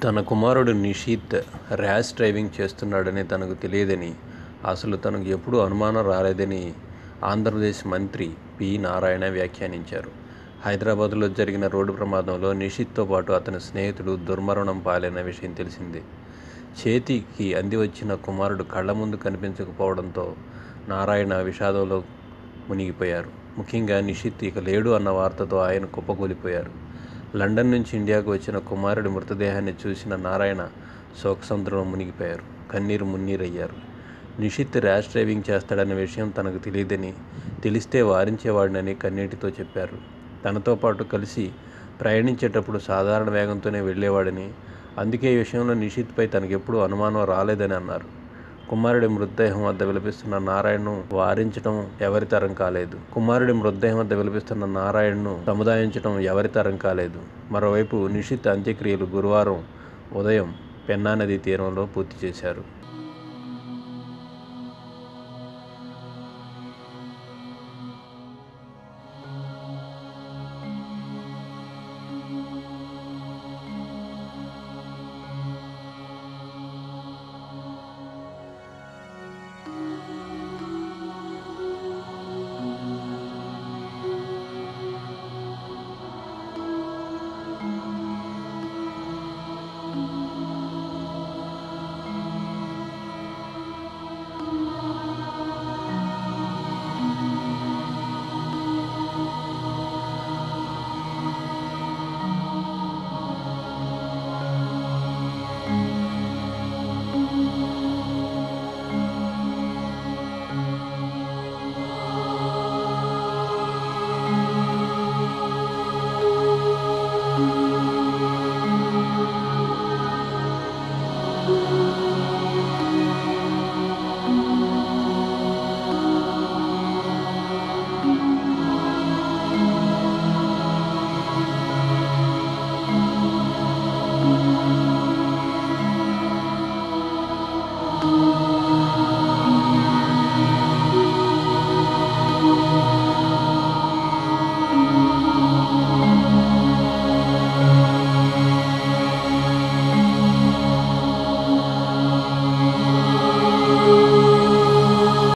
తన కుమారుడు Nishith rash driving చేస్తున్నాడని తనకు తెలియదని అసలు తనకు ఎప్పుడూ అనుమానం రాలేదని ఆంధ్రప్రదేశ్ మంత్రి పి నారాయణ వ్యాఖ్యానించారు హైదరాబాద్లో జరిగిన రోడ్డు ప్రమాదంలో నిషిత్తో పాటు అతని స్నేహితుడు దుర్మరణం పాలైన విషయం తెలిసిందే చేతికి అంది వచ్చిన కుమారుడు కళ్ళ ముందు కనిపించకపోవడంతో నారాయణ విషాదంలో మునిగిపోయారు ముఖ్యంగా నిషిత్ ఇక లేడు అన్న వార్తతో ఆయన కుప్పకూలిపోయారు లండన్ నుంచి ఇండియాకు వచ్చిన కుమారుడి మృతదేహాన్ని చూసిన నారాయణ శోకసముద్రంలో మునిగిపోయారు కన్నీరు మున్నీరయ్యారు నిషిత్ ర్యాష్ డ్రైవింగ్ చేస్తాడనే విషయం తనకు తెలియదని తెలిస్తే వారించేవాడినని కన్నీటితో చెప్పారు తనతో పాటు కలిసి ప్రయాణించేటప్పుడు సాధారణ వేగంతోనే వెళ్ళేవాడని అందుకే ఈ విషయంలో నిషిత్పై తనకెప్పుడూ అనుమానం రాలేదని అన్నారు కుమారుడి మృతదేహం వద్ద విలపిస్తున్న నారాయణను వారించడం ఎవరి తరం కాలేదు కుమారుడి మృతదేహం వద్ద విలపిస్తున్న నారాయణను సముదాయించడం ఎవరి తరం కాలేదు మరోవైపు నిషిత్ అంత్యక్రియలు గురువారం ఉదయం పెన్నా నదీ తీరంలో పూర్తి చేశారు